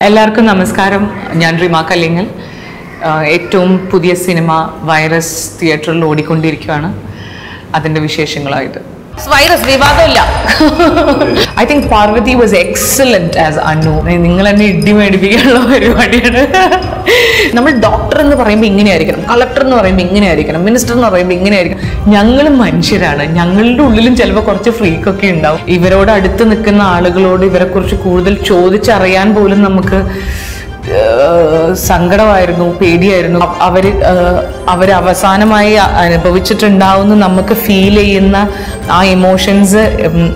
എല്ലാവർക്കും നമസ്കാരം ഞാൻ റിമ കല്ലിങ്ങൽ ആഹ് ഏറ്റവും പുതിയ സിനിമ വൈറസ് തിയേറ്ററിൽ ഓടിക്കൊണ്ടിരിക്കുകയാണ് അതിൻ്റെ വിശേഷങ്ങളായിട്ട് വൈറസ് വിവാദമില്ല I think Parvathy was excellent as അന്നു നിങ്ങൾ എന്നെ ഇടി മേടിപ്പിക്കാനുള്ള പരിപാടിയാണ് നമ്മൾ ഡോക്ടർ എന്ന് പറയുമ്പോൾ ഇങ്ങനെയായിരിക്കണം കളക്ടർ എന്ന് പറയുമ്പോൾ ഇങ്ങനെയായിരിക്കണം മിനിസ്റ്റർ എന്ന് പറയുമ്പോൾ ഇങ്ങനെയായിരിക്കണം ഞങ്ങളും മനുഷ്യരാണ് ഞങ്ങളുടെ ഉള്ളിലും ചിലപ്പോൾ കുറച്ച് ഫ്രീക്കൊക്കെ ഉണ്ടാവും ഇവരോട് അടുത്ത് നിൽക്കുന്ന ആളുകളോട് ഇവരെക്കുറിച്ച് കൂടുതൽ ചോദിച്ചറിയാൻ പോലും നമുക്ക് ഏഹ് സങ്കടമായിരുന്നു പേടിയായിരുന്നു അവ- അവര് ഏഹ് അവര് അവസാനമായി അ- അനുഭവിച്ചിട്ടുണ്ടാവുന്ന നമുക്ക് ഫീൽ ചെയ്യുന്ന ആ ഇമോഷൻസ്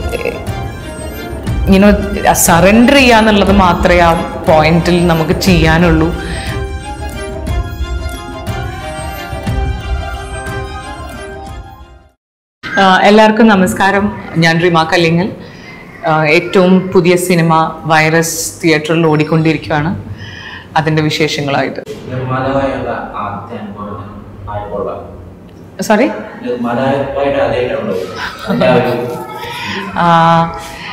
ഇങ്ങനെ സറണ്ടർ ചെയ്യാന്നുള്ളത് മാത്രമേ ആ പോയിന്റിൽ നമുക്ക് ചെയ്യാനുള്ളൂ ആഹ് എല്ലാവർക്കും നമസ്കാരം ഞാൻ റിമ കല്ലിങ്ങൽ ആഹ് ഏറ്റവും പുതിയ സിനിമ വൈറസ് തിയേറ്ററിൽ ഓടിക്കൊണ്ടിരിക്കുകയാണ് അതിൻ്റെ വിശേഷങ്ങളായിട്ട് നിർമ്മാതാവായുള്ള ആദ്യത്തെ അനുഭവം ആയപ്പോൾ സോറി നിർമ്മാതാവായിട്ട് ആദ്യമായിട്ടുണ്ടോ അതിന്റെ ആ ഒരു ആഹ്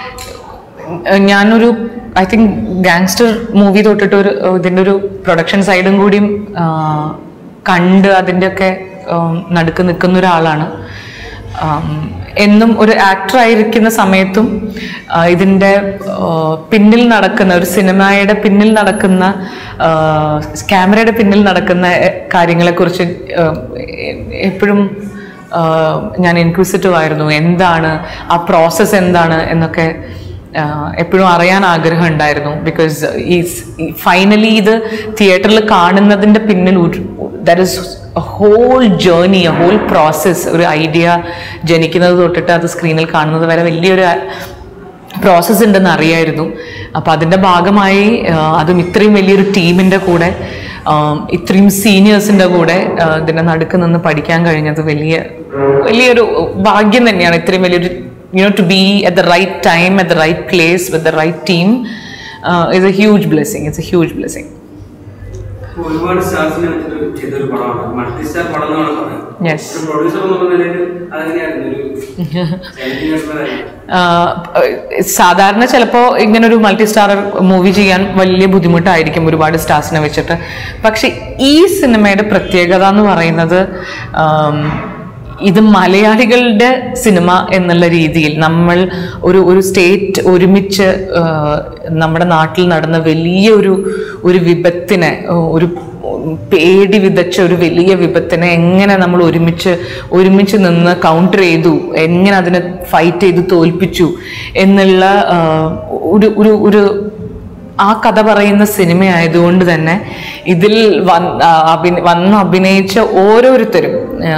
ഞാനൊരു ഐ തിങ്ക് ഗാങ്സ്റ്റർ മൂവി തൊട്ടിട്ട് ഒരു ഇതിൻ്റെ ഒരു പ്രൊഡക്ഷൻ സൈഡും കൂടിയും ആഹ് കണ്ട് അതിൻ്റെയൊക്കെ ഉം, നടുക്ക് നിൽക്കുന്ന ഒരാളാണ് ആം, എന്നും ഒരു ആക്ടർ ആയിരിക്കുന്ന സമയത്തും ആഹ് ഇതിൻ്റെ ആഹ് പിന്നിൽ നടക്കുന്ന ഒരു സിനിമയുടെ പിന്നിൽ നടക്കുന്ന ആഹ് ക്യാമറയുടെ പിന്നിൽ നടക്കുന്ന എ- കാര്യങ്ങളെക്കുറിച്ച് ആഹ് എ- എപ്പോഴും ആഹ് ഞാൻ ഇൻക്വിസിറ്റീവ് ആയിരുന്നു എന്താണ് ആ പ്രോസസ്സ് എന്താണ് എന്നൊക്കെ എപ്പോഴും അറിയാൻ ആഗ്രഹം ഉണ്ടായിരുന്നു ബിക്കോസ് ഈ ഫൈനലി ഇത് തിയേറ്ററിൽ കാണുന്നതിൻ്റെ പിന്നിൽ that is whole journey a whole process ഒരു ഐഡിയ ജനിക്കുന്നത് തൊട്ടിട്ട് അത് സ്ക്രീനിൽ കാണുന്നത് വരെ വലിയൊരു പ്രോസസ്സ് ഉണ്ടെന്ന് അറിയായിരുന്നു അപ്പം അതിൻ്റെ ഭാഗമായി ആ, അതും ഇത്രയും വലിയൊരു ടീമിൻ്റെ കൂടെ ആ, ഇത്രയും സീനിയേഴ്സിൻ്റെ കൂടെ ആ, ഇതിൻ്റെ നടുക്ക് നിന്ന് പഠിക്കാൻ കഴിഞ്ഞത് വലിയ വലിയൊരു ഭാഗ്യം തന്നെയാണ് ഇത്രയും വലിയൊരു you know to be at the right time at the right place with the right team is a huge blessing it's a huge blessing ഇപ്പൊ ഒരുപാട് സ്റ്റാർസിനെ വെച്ചിട്ട് ചെയ്തൊരു പടമാണ് മൾട്ടി സ്റ്റാർ പടം എന്നാണ് പറയുന്നത് യെസ് ഒരു പ്രൊഡ്യൂസർ എന്നുള്ള നിലയിൽ അതെങ്ങനെയായിരുന്നു ഒരു challenging ആയിട്ടുള്ള കാര്യം. ആഹ് സാധാരണ ചിലപ്പോൾ ഇങ്ങനെ ഒരു മൾട്ടി സ്റ്റാർ മൂവി ചെയ്യാൻ വലിയ ബുദ്ധിമുട്ടായിരിക്കും ഒരുപാട് സ്റ്റാർസിനെ വെച്ചിട്ട് പക്ഷെ ഈ സിനിമയുടെ പ്രത്യേകത എന്ന് പറയുന്നത് ആം, ഇത് മലയാളികളുടെ സിനിമ എന്നുള്ള രീതിയിൽ നമ്മൾ ഒരു ഒരു സ്റ്റേറ്റ് ഒരുമിച്ച് ആഹ്, നമ്മുടെ നാട്ടിൽ നടന്ന വലിയൊരു ഒരു വിപത്തിനെ ഒരു പേടി വിതച്ച ഒരു വലിയ വിപത്തിനെ എങ്ങനെ നമ്മൾ ഒരുമിച്ച് ഒരുമിച്ച് നിന്ന് കൗണ്ടർ ചെയ്തു എങ്ങനെ അതിനെ ഫൈറ്റ് ചെയ്ത് തോൽപ്പിച്ചു എന്നുള്ള ആ, ഒരു ഒരു ഒരു ആ കഥ പറയുന്ന സിനിമ ആയതുകൊണ്ട് തന്നെ ഇതിൽ വന്ന് ആ, അഭിന- വന്ന് അഭിനയിച്ച ഓരോരുത്തരും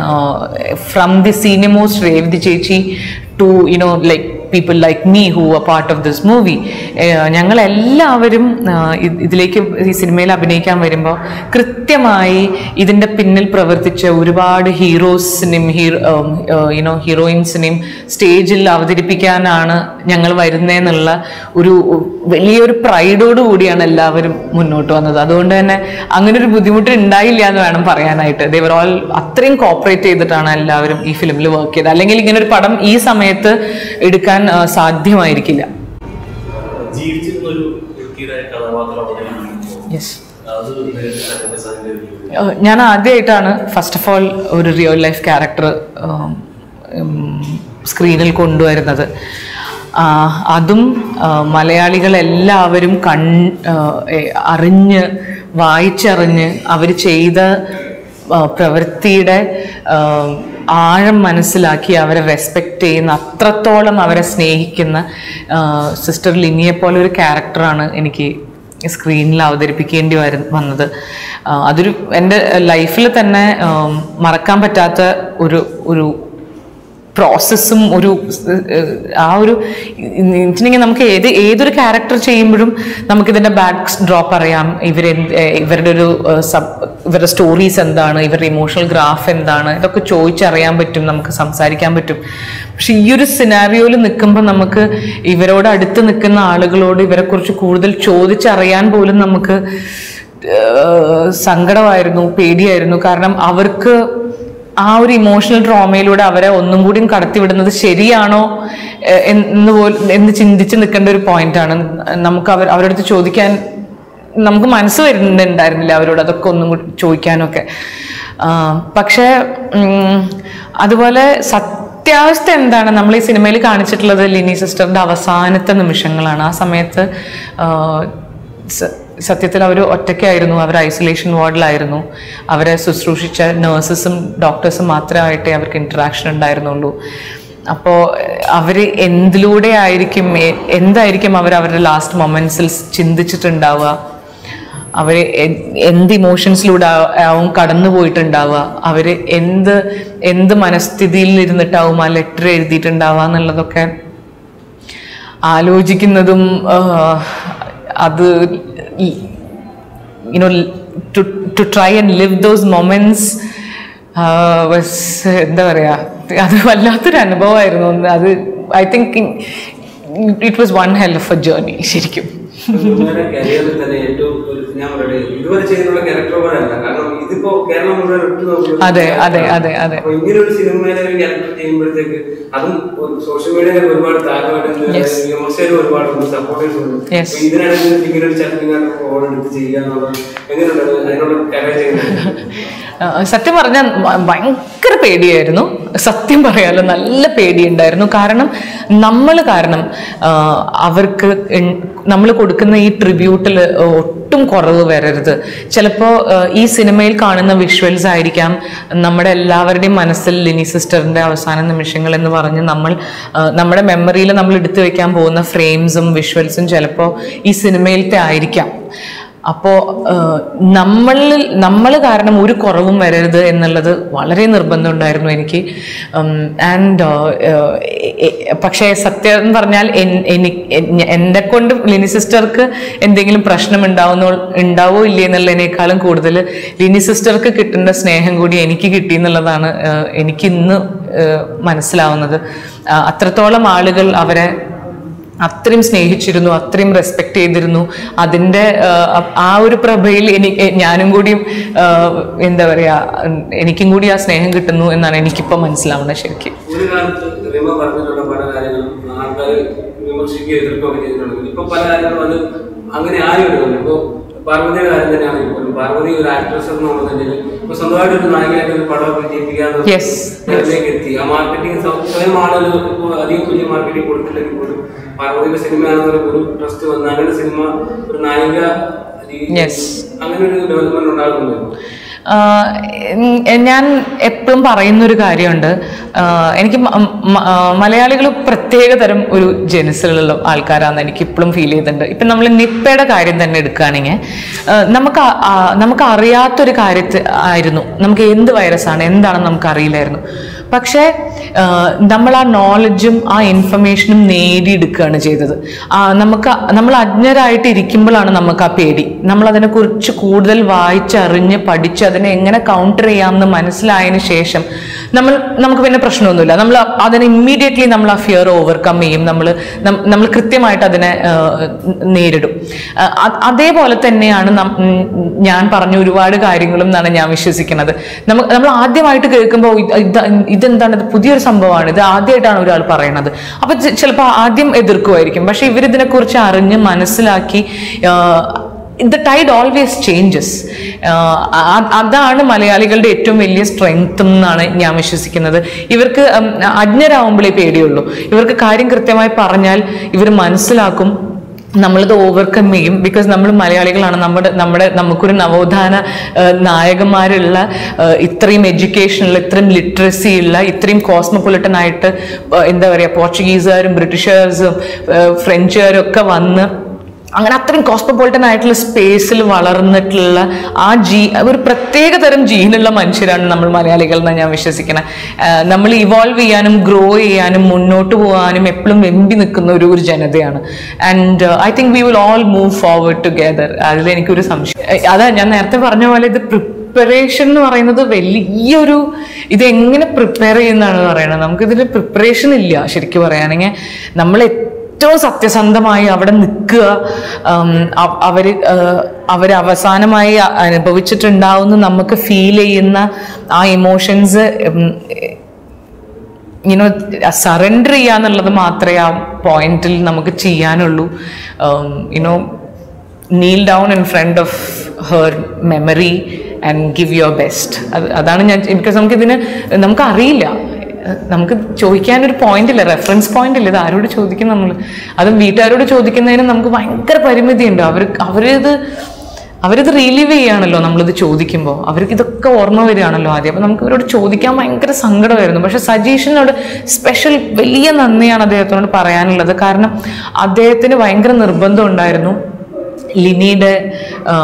from the senior most Revathi ചേച്ചി to you know like people like me who a part of this movie ഞങ്ങൾ എല്ലാവരും ഇതിലേക്ക് ഈ സിനിമയിൽ അഭിനയിക്കാൻ വരുമ്പോൾ കൃത്യമായി ഇതിൻ്റെ പിന്നിൽ പ്രവർത്തിച്ച ഒരുപാട് ഹീറോസിനെയും യുനോ ഹീറോയിൻസിനെയും സ്റ്റേജിൽ അവതരിപ്പിക്കാനാണ് ഞങ്ങൾ വരുന്നതെന്നുള്ള ഒരു വലിയൊരു പ്രൈഡോട് കൂടിയാണ് എല്ലാവരും മുന്നോട്ട് വന്നത് അതുകൊണ്ട് തന്നെ അങ്ങനെ ഒരു ബുദ്ധിമുട്ട് ഉണ്ടായില്ല എന്ന് വേണം പറയാനായിട്ട് ദേവർ ഓൾ അത്രയും കോപ്പറേറ്റ് ചെയ്തിട്ടാണ് എല്ലാവരും ഈ ഫിലിമിൽ വർക്ക് ചെയ്തത് അല്ലെങ്കിൽ ഇങ്ങനെ ഒരു പടം ഈ സമയത്ത് എടുക്കാൻ ആ, സാധ്യമായിരിക്കില്ല ജീവിച്ചിരുന്ന ഒരു വ്യക്തിയുടെ കഥാപാത്രം അവതരിപ്പിക്കുമ്പോൾ യെസ് അത് നേരിട്ട് അതിന്റെ സാഹചര്യം ഞാൻ ആദ്യമായിട്ടാണ് ഫസ്റ്റ് ഓഫ് ഓൾ ഒരു റിയൽ ലൈഫ് ക്യാരക്ടർ സ്ക്രീനിൽ കൊണ്ടുവരുന്നത് ആ, അതും ആ, മലയാളികളെല്ലാവരും കൺ ആ, എ, അറിഞ്ഞ് വായിച്ചറിഞ്ഞ് അവർ ചെയ്ത ആ, പ്രവൃത്തിയുടെ ആ, ആഴം മനസ്സിലാക്കി അവരെ റെസ്പെക്റ്റ് ചെയ്യുന്ന അത്രത്തോളം അവരെ സ്നേഹിക്കുന്ന സിസ്റ്റർ ലിനിയെ പോലെ ഒരു ക്യാരക്ടറാണ് എനിക്ക് സ്ക്രീനിൽ അവതരിപ്പിക്കേണ്ടി വരു വന്നത് ആ, അതൊരു എൻ്റെ ലൈഫിൽ തന്നെ ആം, മറക്കാൻ പറ്റാത്ത ഒരു ഒരു പ്രോസസ്സും ഒരു ഏഹ്, ആ ഒരു വെച്ചിട്ടുണ്ടെങ്കിൽ നമുക്ക് ഏത് ഏതൊരു ക്യാരക്ടർ ചെയ്യുമ്പോഴും നമുക്കിതിൻ്റെ ബാക്ക് ഡ്രോപ്പ് അറിയാം ഇവർ ഇവരുടെ ഒരു സബ് ഇവരുടെ സ്റ്റോറീസ് എന്താണ് ഇവരുടെ ഇമോഷണൽ ഗ്രാഫ് എന്താണ് ഇതൊക്കെ ചോദിച്ചറിയാൻ പറ്റും നമുക്ക് സംസാരിക്കാൻ പറ്റും പക്ഷെ ഈ ഒരു സിനാരിയോയിൽ നിൽക്കുമ്പോൾ നമുക്ക് ഇവരോട് അടുത്ത് നിൽക്കുന്ന ആളുകളോട് ഇവരെക്കുറിച്ച് കൂടുതൽ ചോദിച്ചറിയാൻ പോലും നമുക്ക് ഏഹ്, സങ്കടമായിരുന്നു പേടിയായിരുന്നു കാരണം അവർക്ക് ആ ഒരു ഇമോഷണൽ ട്രോമയിലൂടെ അവരെ ഒന്നും കൂടി കടത്തിവിടുന്നത് ശരിയാണോ എ- എന്ന് പോലും എന്ന് ചിന്തിച്ച് നിൽക്കേണ്ട ഒരു പോയിന്റാണ് നമുക്ക് അവർ അവരുടെ അടുത്ത് ചോദിക്കാൻ നമുക്ക് മനസ്സ് വരുന്നുണ്ടായിരുന്നില്ല അവരോട് അതൊക്കെ ഒന്നും കൂടി ചോദിക്കാനൊക്കെ ആ, പക്ഷേ ഉം, അതുപോലെ സത്യാവസ്ഥ എന്താണ് നമ്മൾ ഈ സിനിമയിൽ കാണിച്ചിട്ടുള്ളത് ലിനി സിസ്റ്ററിന്റെ അവസാനത്തെ നിമിഷങ്ങളാണ് ആ സമയത്ത് ആ, സ- സത്യത്തിൽ അവർ ഒറ്റയ്ക്കായിരുന്നു അവർ ഐസൊലേഷൻ വാർഡിലായിരുന്നു അവരെ ശുശ്രൂഷിച്ച നേഴ്സസും ഡോക്ടേഴ്സും മാത്രമായിട്ടേ അവർക്ക് ഇൻറ്ററാക്ഷൻ ഉണ്ടായിരുന്നുള്ളൂ അപ്പോൾ അവർ എന്തിലൂടെ ആയിരിക്കും എ- എന്തായിരിക്കും അവർ അവരുടെ ലാസ്റ്റ് മൊമെന്റ്സിൽ ചിന്തിച്ചിട്ടുണ്ടാവുക അവർ എന്ത് ഇമോഷൻസിലൂടെ ആ- ആവും കടന്നു പോയിട്ടുണ്ടാവുക അവർ എന്ത് എന്ത് മനസ്ഥിതിയിൽ ഇരുന്നിട്ടാവും ആ ലെറ്റർ എഴുതിയിട്ടുണ്ടാവുക എന്നുള്ളതൊക്കെ ആലോചിക്കുന്നതും ആ, അത് you know to to try and live those moments was എന്താ പറയാ അത് വല്ലാത്തൊരു അനുഭവമായിരുന്നു ഒന്ന് അത് I think it was one hell of a journey ശരിക്കും സിനിമയുടെ കരിയറിൽ തന്നെ ഏറ്റവും ഒരു ഞാൻ പറയട്ടെ ഇതുവരെ ചെയ്തിട്ടുള്ള ക്യാരക്ടർ പോലെ അല്ല കാരണം ഇതിപ്പോ കേരളം മുഴുവൻ ഒറ്റ നോക്കുന്ന അതെ, അതെ, അതെ, അതെ. അപ്പൊ ഇങ്ങനെ ഒരു സിനിമയിലെ ഒരു ക്യാരക്ടർ ചെയ്യുമ്പോഴത്തേക്ക് അതും സോഷ്യൽ മീഡിയയിൽ ഒരുപാട് താരമായിട്ട് Yes. വിമർശകരും ഒരുപാടുണ്ട് സപ്പോർട്ടേഴ്സ് ഉണ്ട് Yes. അപ്പൊ ഇതിനിടയിൽ ഇങ്ങനെ ഒരു ചലച്ചിങ്ങനെ ഓൾ എടുത്ത് ചെയ്യുക എന്നുള്ളത് എങ്ങനെയുണ്ട് അതിനുള്ള കര ചെയ്യുന്നത് ആ, സത്യം പറഞ്ഞാൽ ഭയങ്കര പേടിയായിരുന്നു സത്യം പറയാലോ നല്ല പേടിയുണ്ടായിരുന്നു കാരണം നമ്മൾ കാരണം ആ, അവർക്ക് നമ്മൾ കൊടുക്കുന്ന ഈ ട്രിബ്യൂട്ടിൽ ഒട്ടും കുറവ് വരരുത് ചിലപ്പോൾ ഈ സിനിമയിൽ കാണുന്ന വിഷ്വൽസ് ആയിരിക്കാം നമ്മുടെ എല്ലാവരുടെയും മനസ്സിൽ ലിനി സിസ്റ്ററിന്റെ അവസാന നിമിഷങ്ങൾ എന്ന് പറഞ്ഞ് നമ്മൾ ആ, നമ്മുടെ മെമ്മറിയിൽ നമ്മൾ എടുത്തു വെക്കാൻ പോകുന്ന ഫ്രെയിംസും വിഷ്വൽസും ചിലപ്പോൾ ഈ സിനിമയിലത്തെ ആയിരിക്കാം അപ്പോൾ നമ്മളിൽ നമ്മൾ കാരണം ഒരു കുറവും വരരുത് എന്നുള്ളത് വളരെ നിർബന്ധമുണ്ടായിരുന്നു എനിക്ക് ആൻഡ് പക്ഷേ സത്യം എന്ന് പറഞ്ഞാൽ എൻ- എനി- എൻ- എന്നെ കൊണ്ട് ലിനി സിസ്റ്റർക്ക് എന്തെങ്കിലും പ്രശ്നം ഉണ്ടാവുന്ന ഉണ്ടാവോ ഇല്ലേ എന്നുള്ളതിനേക്കാളും കൂടുതൽ ലിനി സിസ്റ്റർക്ക് കിട്ടേണ്ട സ്നേഹം കൂടി എനിക്ക് കിട്ടി എന്നുള്ളതാണ് ഏഹ്, എനിക്ക് ഇന്ന് ഏഹ്, മനസ്സിലാവുന്നത് ആ, അത്രത്തോളം ആളുകൾ അവരെ അത്രയും സ്നേഹിച്ചിരുന്നു അത്രയും റെസ്പെക്ട് ചെയ്തിരുന്നു അതിൻ്റെ ആ, ആ ഒരു പ്രഭയിൽ എനിക്ക് ഞാനും കൂടിയും ആ, എന്താ പറയാ എനിക്കും കൂടി ആ സ്നേഹം കിട്ടുന്നു എന്നാണ് എനിക്കിപ്പോൾ മനസ്സിലാവുന്നത് ശരിക്കും ഒരു കാലത്ത് റിമ പറഞ്ഞിട്ടുള്ള പല കാര്യങ്ങളും ആൾക്കാർ വിമർശിക്കുകയോ എതിർക്കുകയൊക്കെ ചെയ്തിട്ടുണ്ട് ഇപ്പൊ പല കാര്യങ്ങളും അത് അങ്ങനെ ആരും വരുന്നുണ്ട് ഇപ്പൊ പാർവതിയുടെ കാര്യം തന്നെയാണ് ഇപ്പോൾ പാർവതി ഒരു ആക്ട്രസ് എന്നുള്ള നിലയിൽ ഇപ്പൊ സ്വന്തമായിട്ട് ഒരു നായികയായിട്ട് ഒരു പടമൊക്കെ ചെയ്യിപ്പിക്കാന്ന് Yes. ലെവലിലേക്ക് എത്തി ആ മാർക്കറ്റിംഗ് സ്വയം ആളുകൾ ഇപ്പോൾ അധികം വലിയ മാർക്കറ്റിംഗ് കൊടുത്തില്ലെങ്കിൽ പോലും പാർവതിയുടെ സിനിമയാണെന്നുള്ള ഒരു ട്രസ്റ്റ് വന്ന് അങ്ങനെ സിനിമ ഒരു നായിക രീതി- Yes. അങ്ങനെ ഒരു ഡെവലപ്മെന്റ് ഉണ്ടാകുന്നുണ്ട് ആഹ് എൻ- ഞാൻ എപ്പോഴും പറയുന്നൊരു കാര്യമുണ്ട് ആഹ് എനിക്ക് മലയാളികൾ പ്രത്യേക തരം ഒരു ജനസിലുള്ള ആൾക്കാരാണെന്ന് എനിക്ക് ഇപ്പോഴും ഫീൽ ചെയ്തിട്ടുണ്ട് ഇപ്പം നമ്മൾ നിപ്പയുടെ കാര്യം തന്നെ എടുക്കുകയാണെങ്കിൽ ആഹ് നമുക്ക് ആ- ആ- നമുക്ക് അറിയാത്തൊരു കാര്യത്തിൽ ആയിരുന്നു നമുക്ക് എന്ത് വൈറസാണ് എന്താണെന്ന് നമുക്ക് അറിയില്ലായിരുന്നു പക്ഷേ ആഹ് നമ്മൾ ആ നോളജും ആ ഇൻഫർമേഷനും നേടിയെടുക്കുകയാണ് ചെയ്തത് ആ നമുക്ക് നമ്മൾ അജ്ഞരായിട്ട് ഇരിക്കുമ്പോഴാണ് നമുക്ക് ആ പേടി നമ്മൾ അതിനെക്കുറിച്ച് കൂടുതൽ വായിച്ചറിഞ്ഞ് പഠിച്ച് അതിനെ എങ്ങനെ കൗണ്ടർ ചെയ്യാമെന്ന് മനസ്സിലായതിനു ശേഷം നമ്മൾ നമുക്ക് പിന്നെ പ്രശ്നമൊന്നുമില്ല നമ്മൾ അതിനെ ഇമ്മീഡിയറ്റ്ലി നമ്മൾ ആ ഫിയർ ഓവർകം ചെയ്യും നമ്മൾ നമ്മൾ കൃത്യമായിട്ട് അതിനെ ആഹ്, നേരിടും ആഹ്, അത് അതേപോലെ തന്നെയാണ് നം- ഉം, ഞാൻ പറഞ്ഞ ഒരുപാട് കാര്യങ്ങളും എന്നാണ് ഞാൻ വിശ്വസിക്കുന്നത് നമുക്ക് നമ്മൾ ആദ്യമായിട്ട് കേൾക്കുമ്പോൾ ഇത് ഇത് ഇതെന്താണ് ഇത് പുതിയൊരു സംഭവമാണ് ഇത് ആദ്യമായിട്ടാണ് ഒരാൾ പറയണത് അപ്പൊ ചിലപ്പോൾ ആദ്യം എതിർക്കുമായിരിക്കും പക്ഷെ ഇവരിതിനെക്കുറിച്ച് അറിഞ്ഞ് മനസ്സിലാക്കി ദ ടൈഡ് ഓൾവേസ് ചേഞ്ചസ് അതാണ് മലയാളികളുടെ ഏറ്റവും വലിയ സ്ട്രെങ്ത് എന്നാണ് ഞാൻ വിശ്വസിക്കുന്നത് ഇവർക്ക് ഉം, അജ്ഞരാകുമ്പോഴേ പേടിയുള്ളൂ ഇവർക്ക് കാര്യം കൃത്യമായി പറഞ്ഞാൽ ഇവർ മനസ്സിലാക്കും നമ്മളിത് ഓവർകം ചെയ്യും ബിക്കോസ് നമ്മൾ മലയാളികളാണ് നമ്മുടെ നമ്മുടെ നമുക്കൊരു നവോത്ഥാന ആ, നായകന്മാരുള്ള ആ, ഇത്രയും എഡ്യൂക്കേഷനുള്ള ഇത്രയും ലിറ്ററസി ഉള്ള ഇത്രയും കോസ്മോപൊളിറ്റൻ ആയിട്ട് ആ, എന്താ പറയുക പോർച്ചുഗീസുകാരും ബ്രിട്ടീഷുകാരും ഫ്രഞ്ചുകാരും ഒക്കെ വന്ന് അങ്ങനെ അത്രയും കോസ്മോപൊളിറ്റൻ ആയിട്ടുള്ള സ്പേസിൽ വളർന്നിട്ടുള്ള ആ ജീ ഒരു പ്രത്യേക തരം ജീനുള്ള മനുഷ്യരാണ് നമ്മൾ മലയാളികൾ എന്നാണ് ഞാൻ വിശ്വസിക്കുന്നത് നമ്മൾ ഇവോൾവ് ചെയ്യാനും ഗ്രോ ചെയ്യാനും മുന്നോട്ട് പോകാനും എപ്പോഴും വെമ്പി നിൽക്കുന്ന ഒരു ഒരു ജനതയാണ് and I think we will all move forward together അതിൽ എനിക്കൊരു സംശയം ഏഹ് അതാ ഞാൻ നേരത്തെ പറഞ്ഞ പോലെ ഇത് പ്രിപ്പറേഷൻ എന്ന് പറയുന്നത് വലിയൊരു ഇത് എങ്ങനെ പ്രിപ്പയർ ചെയ്യുന്നതാണ് പറയണത് നമുക്കിതിന് പ്രിപ്പറേഷൻ ഇല്ല ശരിക്കും പറയുകയാണെങ്കിൽ നമ്മൾ ഏറ്റവും സത്യസന്ധമായി അവിടെ നിൽക്കുക ഉം, അവ- അവര് ഏഹ്, അവര് അവസാനമായി അ- അനുഭവിച്ചിട്ടുണ്ടാവുന്ന നമുക്ക് ഫീൽ ചെയ്യുന്ന ആ ഇമോഷൻസ് യുനോ സറണ്ടർ ചെയ്യാന്നുള്ളത് മാത്രമേ ആ പോയിന്റിൽ നമുക്ക് ചെയ്യാനുള്ളൂ you know kneel down in front of her memory and give your best അത് അതാണ് ഞാൻ ബിക്കോസ് നമുക്കിതിന് നമുക്കറിയില്ല നമുക്ക് ചോദിക്കാനൊരു പോയിന്റ് ഇല്ല റെഫറൻസ് പോയിന്റ് ഇല്ല ഇത് ആരോട് ചോദിക്കും നമ്മൾ അതും വീട്ടുകാരോട് ചോദിക്കുന്നതിന് നമുക്ക് ഭയങ്കര പരിമിതിയുണ്ട് അവർ അവരിത് അവരിത് റിലീവ് ചെയ്യാണല്ലോ നമ്മളിത് ചോദിക്കുമ്പോൾ അവർക്ക് ഇതൊക്കെ ഓർമ്മ വരികയാണല്ലോ ആദ്യം അപ്പം നമുക്ക് ഇവരോട് ചോദിക്കാൻ ഭയങ്കര സങ്കടമായിരുന്നു പക്ഷെ സജീഷിനോട് സ്പെഷ്യൽ വലിയ നന്ദിയാണ് അദ്ദേഹത്തിനോട് പറയാനുള്ളത് കാരണം അദ്ദേഹത്തിന് ഭയങ്കര നിർബന്ധം ഉണ്ടായിരുന്നു ലിനിയുടെ ആ,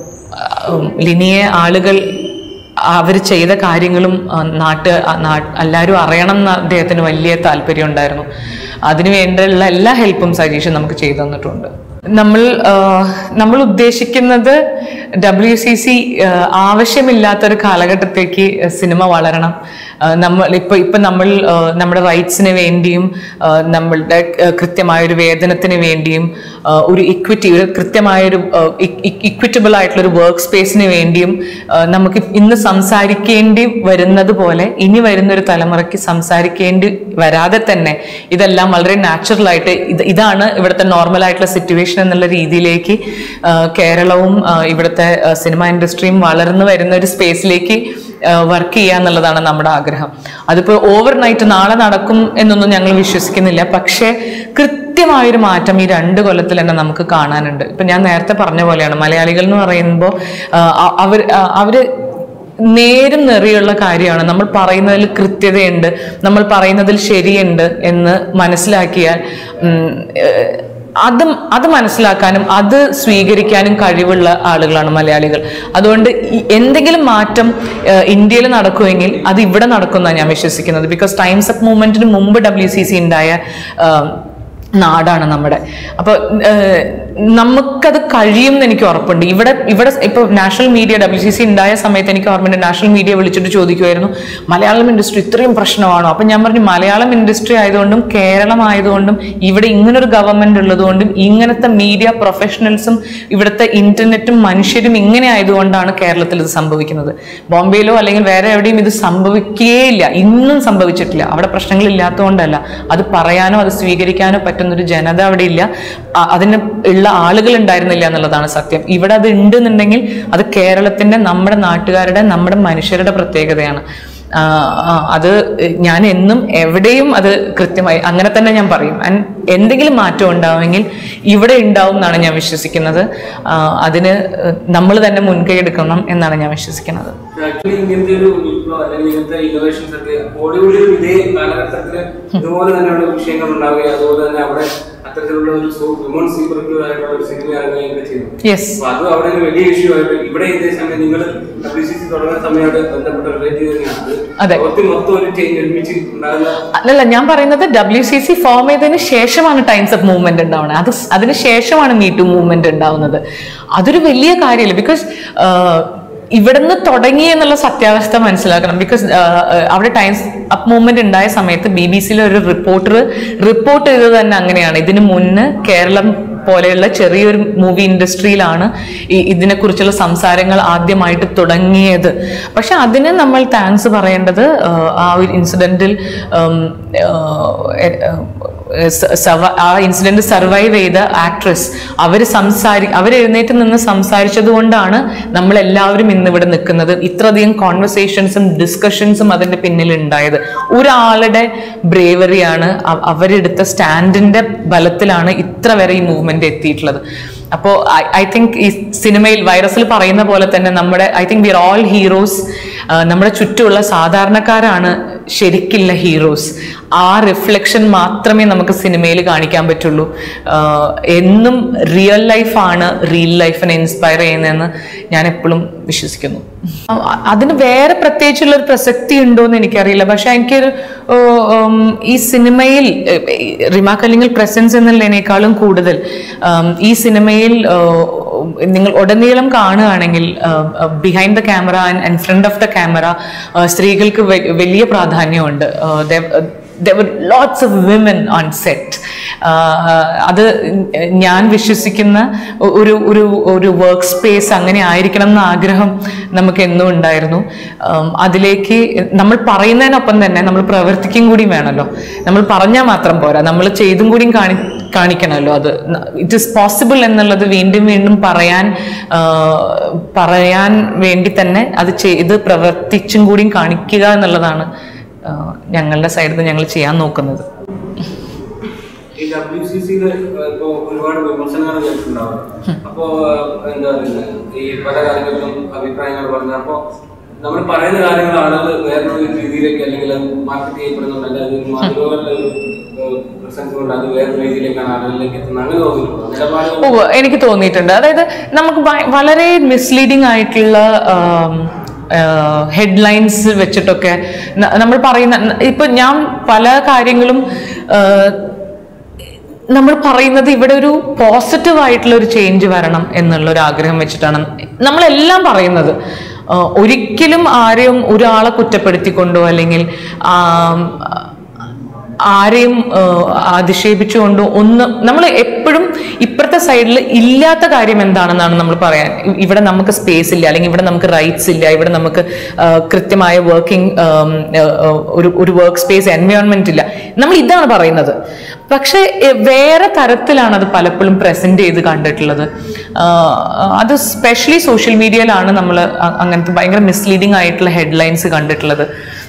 ഉം, ലിനിയെ ആളുകൾ അവർ ചെയ്ത കാര്യങ്ങളും ആ, നാട്ട് ആ, നാ- എല്ലാവരും അറിയണം എന്ന് അദ്ദേഹത്തിന് വലിയ താല്പര്യം ഉണ്ടായിരുന്നു അതിനു വേണ്ടിയുള്ള എല്ലാ ഹെൽപ്പും സജീഷൻ നമുക്ക് ചെയ്തു തന്നിട്ടുണ്ട് നമ്മൾ ആ, നമ്മൾ ഉദ്ദേശിക്കുന്നത് ഡബ്ല്യു സി സി ആവശ്യമില്ലാത്തൊരു കാലഘട്ടത്തേക്ക് സിനിമ വളരണം ആ, നമ്മൾ ഇപ്പൊ ഇപ്പൊ നമ്മൾ ആ, നമ്മുടെ റൈറ്റ്സിന് വേണ്ടിയും ആ, നമ്മളുടെ ആ, കൃത്യമായൊരു വേതനത്തിന് വേണ്ടിയും ആ, ഒരു ഇക്വിറ്റി ഒരു കൃത്യമായൊരു ഇക്വിറ്റബിൾ ആയിട്ടുള്ള ഒരു വർക്ക് സ്പേസിന് വേണ്ടിയും ആ, നമുക്ക് ഇന്ന് സംസാരിക്കേണ്ടി വരുന്നത് പോലെ ഇനി വരുന്ന ഒരു തലമുറയ്ക്ക് സംസാരിക്കേണ്ടി വരാതെ തന്നെ ഇതെല്ലാം വളരെ നാച്ചുറൽ ആയിട്ട് ഇത് ഇതാണ് ഇവിടുത്തെ നോർമൽ ആയിട്ടുള്ള സിറ്റുവേഷൻ എന്നുള്ള രീതിയിലേക്ക് ആ, കേരളവും ആ, ഇവിടുത്തെ സിനിമ ഇൻഡസ്ട്രിയും വളർന്നു വരുന്ന ഒരു സ്പേസിലേക്ക് വർക്ക് ചെയ്യുക എന്നുള്ളതാണ് നമ്മുടെ ആഗ്രഹം അതിപ്പോ ഓവർ നൈറ്റ് നാളെ നടക്കും എന്നൊന്നും ഞങ്ങൾ വിശ്വസിക്കുന്നില്ല പക്ഷേ കൃത്യമായൊരു മാറ്റം ഈ രണ്ട് കൊല്ലത്തിൽ തന്നെ നമുക്ക് കാണാനുണ്ട് ഇപ്പൊ ഞാൻ നേരത്തെ പറഞ്ഞ പോലെയാണ് മലയാളികൾ എന്ന് പറയുമ്പോൾ അവർ ആ, അവര് നേരും നെറിയുള്ള കാര്യമാണ് നമ്മൾ പറയുന്നതിൽ കൃത്യതയുണ്ട് നമ്മൾ പറയുന്നതിൽ ശരിയുണ്ട് എന്ന് മനസ്സിലാക്കിയാൽ ഉം, ഏഹ്, അത് അത് മനസ്സിലാക്കാനും അത് സ്വീകരിക്കാനും കഴിവുള്ള ആളുകളാണ് മലയാളികൾ അതുകൊണ്ട് ഈ എന്തെങ്കിലും മാറ്റം ഏഹ്, ഇന്ത്യയിൽ നടക്കുമെങ്കിൽ അത് ഇവിടെ നടക്കുമെന്നാണ് ഞാൻ വിശ്വസിക്കുന്നത് ബിക്കോസ് ടൈംസ് അപ്പ് മൂവ്മെന്റിന് മുമ്പ് ഡബ്ല്യു സി സി ഉണ്ടായ ആഹ്, നാടാണ് നമ്മുടെ അപ്പോൾ നമുക്കത് കഴിയും എന്ന് എനിക്ക് ഉറപ്പുണ്ട് ഇവിടെ ഇവിടെ ഇപ്പോൾ national media W C C ഉണ്ടായ സമയത്ത് എനിക്ക് ഓർമ്മയുണ്ട് നാഷണൽ മീഡിയ വിളിച്ചിട്ട് ചോദിക്കുമായിരുന്നു മലയാളം ഇൻഡസ്ട്രി ഇത്രയും പ്രശ്നമാണോ അപ്പം ഞാൻ പറഞ്ഞു മലയാളം ഇൻഡസ്ട്രി ആയതുകൊണ്ടും കേരളം ആയതുകൊണ്ടും ഇവിടെ ഇങ്ങനൊരു ഗവൺമെന്റ് ഉള്ളതുകൊണ്ടും ഇങ്ങനത്തെ മീഡിയ പ്രൊഫഷണൽസും ഇവിടുത്തെ ഇന്റർനെറ്റും മനുഷ്യരും ഇങ്ങനെ ആയതുകൊണ്ടാണ് കേരളത്തിൽ ഇത് സംഭവിക്കുന്നത് ബോംബെയിലോ അല്ലെങ്കിൽ വേറെ എവിടെയും ഇത് സംഭവിക്കുകയില്ല ഇന്നും സംഭവിച്ചിട്ടില്ല അവിടെ പ്രശ്നങ്ങൾ ഇല്ലാത്തതുകൊണ്ടല്ല അത് പറയാനോ അത് സ്വീകരിക്കാനോ പറ്റുന്നൊരു ജനത അവിടെ ഇല്ല അ- അതിന് ഉള്ള ആളുകൾ ഉണ്ടായിരുന്നില്ല എന്നുള്ളതാണ് സത്യം ഇവിടെ അത് ഉണ്ട് എന്നുണ്ടെങ്കിൽ അത് കേരളത്തിന്റെ നമ്മുടെ നാട്ടുകാരുടെ നമ്മുടെ മനുഷ്യരുടെ പ്രത്യേകതയാണ് ആ, ആ, അത് ഞാൻ എന്നും എവിടെയും അത് കൃത്യമായി അങ്ങനെ തന്നെ ഞാൻ പറയും And എന്തെങ്കിലും മാറ്റം ഉണ്ടാവുമെങ്കിൽ ഇവിടെ ഉണ്ടാവും എന്നാണ് ഞാൻ വിശ്വസിക്കുന്നത് ആ, അതിന് നമ്മൾ തന്നെ മുൻകൈ എടുക്കണം എന്നാണ് ഞാൻ വിശ്വസിക്കുന്നത് ആക്ച്വലി ഇങ്ങനത്തെ ഒരു വിപ്ലവം അല്ലെങ്കിൽ ഇങ്ങനത്തെ ഇന്നോവേഷൻസ് ഒക്കെ ബോളിവുഡിലും ഇതേ കാലഘട്ടത്തിൽ ഇതുപോലെ തന്നെയുള്ള വിഷയങ്ങൾ ഉണ്ടാവുകയും അതുപോലെ തന്നെ അവിടെ അത്തരത്തിലുള്ള ഒരു വിമൺ സീക്രട്ടീവ് ആയിട്ടുള്ള ഒരു സിനിമ ഇറങ്ങുകയൊക്കെ ചെയ്തു യെസ് അപ്പൊ അത് അവിടെ ഒരു വലിയ ഇഷ്യൂ ആയിട്ട് ഇവിടെ ഇതേ സമയം നിങ്ങൾ ഡബ്ല്യു സി സി തുടങ്ങുന്ന സമയമായിട്ട് ബന്ധപ്പെട്ട് റിലേറ്റ് ചെയ്ത് തന്നെയാണ് അതെ. അത് മൊത്തം മൊത്തം ഒരു ചേഞ്ച് ഒരുമിച്ച് ഉണ്ടാകുന്ന അല്ലല്ല ഞാൻ പറയുന്നത് ഡബ്ല്യു സി സി ഫോം ചെയ്തതിന് ശേഷമാണ് ടൈംസ് ഓഫ് മൂവ്മെന്റ് ഉണ്ടാവുന്നത് അത് സ് അതിന് ശേഷമാണ് മീ ടു മൂവ്മെന്റ് ഉണ്ടാവുന്നത് അതൊരു വലിയ കാര്യമല്ല ബിക്കോസ് ഇവിടുന്ന് തുടങ്ങി എന്നുള്ള സത്യാവസ്ഥ മനസ്സിലാക്കണം ബിക്കോസ് അവിടെ ടൈംസ് അപ്പ് മൂവ്മെന്റ് ഉണ്ടായ സമയത്ത് ബി ബി സിയിലെ ഒരു റിപ്പോർട്ടർ റിപ്പോർട്ട് ചെയ്തത് തന്നെ അങ്ങനെയാണ് ഇതിനു മുന്ന് കേരളം പോലെയുള്ള ചെറിയൊരു മൂവി ഇൻഡസ്ട്രിയിലാണ് ഈ ഇതിനെക്കുറിച്ചുള്ള സംസാരങ്ങൾ ആദ്യമായിട്ട് തുടങ്ങിയത് പക്ഷെ അതിന് നമ്മൾ താങ്ക്സ് പറയേണ്ടത് ആ, ആ ഒരു ഇൻസിഡന്റിൽ ആ ഇൻസിഡന്റ് സർവൈവ് ചെയ്ത ആക്ട്രസ് അവർ സംസാരി അവർ എഴുന്നേറ്റ് നിന്ന് സംസാരിച്ചത് കൊണ്ടാണ് നമ്മൾ എല്ലാവരും ഇന്ന് ഇവിടെ നിൽക്കുന്നത് ഇത്രയധികം കോൺവെർസേഷൻസും ഡിസ്കഷൻസും അതിന്റെ പിന്നിൽ ഉണ്ടായത് ഒരാളുടെ ബ്രേവറിയാണ് അവരെടുത്ത സ്റ്റാൻഡിന്റെ ബലത്തിലാണ് ഇത്ര വരെ ഈ മൂവ്മെന്റ് എത്തിയിട്ടുള്ളത് അപ്പോൾ ഐ തിങ്ക് ഈ സിനിമയിൽ വൈറസിൽ പറയുന്ന പോലെ തന്നെ നമ്മുടെ I think we are all heroes നമ്മുടെ ചുറ്റുമുള്ള സാധാരണക്കാരാണ് ശരിക്കുള്ള ഹീറോസ് ആ റിഫ്ലക്ഷൻ മാത്രമേ നമുക്ക് സിനിമയിൽ കാണിക്കാൻ പറ്റുള്ളൂ ആഹ് എന്നും റിയൽ ലൈഫാണ് റിയൽ ലൈഫിനെ ഇൻസ്പയർ ചെയ്യുന്നതെന്ന് ഞാൻ എപ്പോഴും വിശ്വസിക്കുന്നു അ- അതിന് വേറെ പ്രത്യേകിച്ചുള്ള ഒരു പ്രസക്തി ഉണ്ടോ എന്ന് എനിക്കറിയില്ല പക്ഷെ എനിക്കൊരു ഓ, ഉം, ഈ സിനിമയിൽ ഏ, റിമ കല്ലിങ്ങൽ പ്രസൻസ് എന്നുള്ളതിനേക്കാളും കൂടുതൽ ഉം, ഈ സിനിമയിൽ ഓ, നിങ്ങൾ ഉടനീളം കാണുകയാണെങ്കിൽ behind the camera and front of the camera സ്ത്രീകൾക്ക് വെ- വലിയ പ്രാധാന്യമുണ്ട് there were lots of women on set ആഹ് അത് ഞാൻ വിശ്വസിക്കുന്ന ഒരു ഒരു ഒരു വർക്ക് സ്പേസ് അങ്ങനെ ആയിരിക്കണം എന്ന ആഗ്രഹം നമുക്ക് എന്നും ഉണ്ടായിരുന്നു ഉം, അതിലേക്ക് നമ്മൾ പറയുന്നതിനൊപ്പം തന്നെ നമ്മൾ പ്രവർത്തിക്കും കൂടി വേണമല്ലോ നമ്മൾ പറഞ്ഞാൽ മാത്രം പോരാ നമ്മൾ ചെയ്തും കൂടിയും കാണി കാണിക്കണമല്ലോ അത് ഇറ്റ് ഇസ് പോസിബിൾ എന്നുള്ളത് വീണ്ടും വീണ്ടും പറയാൻ ആ, പറയാൻ വേണ്ടി തന്നെ അത് ചെയ്ത് പ്രവർത്തിച്ചും കൂടിയും കാണിക്കുക എന്നുള്ളതാണ് ആ, ഞങ്ങളുടെ സൈഡിൽ നിന്ന് ഞങ്ങൾ ചെയ്യാൻ നോക്കുന്നത് ഈ ഡബ്ല്യു സി സിയില് ഇപ്പോ ഒരുപാട് വിമർശനങ്ങൾ കേട്ടിട്ടുണ്ടാവും അപ്പോ ഏഹ്, എന്താ പറയുക ഈ പല കാര്യങ്ങളിലും അഭിപ്രായങ്ങൾ പറഞ്ഞ അപ്പോ നമ്മൾ പറയുന്ന കാര്യങ്ങൾ ആളുകൾ വേറൊരു രീതിയിലേക്ക് അല്ലെങ്കിൽ അത് മാർക്കറ്റ് ചെയ്യപ്പെടുന്നുണ്ട് അല്ലെങ്കിൽ അത് മാധ്യമങ്ങളുടെ ഒരു പ്രസൻസ് കൊണ്ട് അത് വേറൊരു രീതിയിലേക്കാണ് ആളുകളിലേക്ക് എത്തുന്നത് അങ്ങനെ തോന്നിയിട്ടുണ്ടോ നിലപാട് ഓ എനിക്ക് തോന്നിയിട്ടുണ്ട് അതായത് നമുക്ക് ഭയ- വളരെ മിസ്ലീഡിംഗ് ആയിട്ടുള്ള ഹെഡ്ലൈൻസ് വെച്ചിട്ടൊക്കെ ന- നമ്മൾ പറയുന്ന ഇപ്പൊ ഞാൻ പല കാര്യങ്ങളും ആ, നമ്മൾ പറയുന്നത് ഇവിടെ ഒരു പോസിറ്റീവ് ആയിട്ടുള്ള ഒരു ചേഞ്ച് വരണം എന്നുള്ള ഒരു ആഗ്രഹം വെച്ചിട്ടാണ് നമ്മളെല്ലാം പറയുന്നത് ആ, ഒരിക്കലും ആരെയും ഒരാളെ കുറ്റപ്പെടുത്തിക്കൊണ്ടോ അല്ലെങ്കിൽ ആം, ആരെയും ആ, അധിക്ഷേപിച്ചുകൊണ്ടോ ഒന്ന് നമ്മൾ എപ്പോഴും ഇപ്പുറത്തെ സൈഡിൽ ഇല്ലാത്ത കാര്യം എന്താണെന്നാണ് നമ്മൾ പറയാൻ ഇ- ഇവിടെ നമുക്ക് സ്പേസ് ഇല്ല അല്ലെങ്കിൽ ഇവിടെ നമുക്ക് റൈറ്റ്സ് ഇല്ല ഇവിടെ നമുക്ക് ആ, കൃത്യമായ വർക്കിംഗ് ഒരു ഒരു വർക്ക് സ്പേസ് എൻവയോൺമെന്റ് ഇല്ല നമ്മൾ ഇതാണ് പറയുന്നത് പക്ഷെ എ, വേറെ തരത്തിലാണ് അത് പലപ്പോഴും പ്രസന്റ് ചെയ്ത് കണ്ടിട്ടുള്ളത് ആ, അത് സ്പെഷ്യലി സോഷ്യൽ മീഡിയയിലാണ് നമ്മൾ അങ്ങനത്തെ ഭയങ്കര മിസ്ലീഡിംഗ് ആയിട്ടുള്ള ഹെഡ്ലൈൻസ് കണ്ടിട്ടുള്ളത്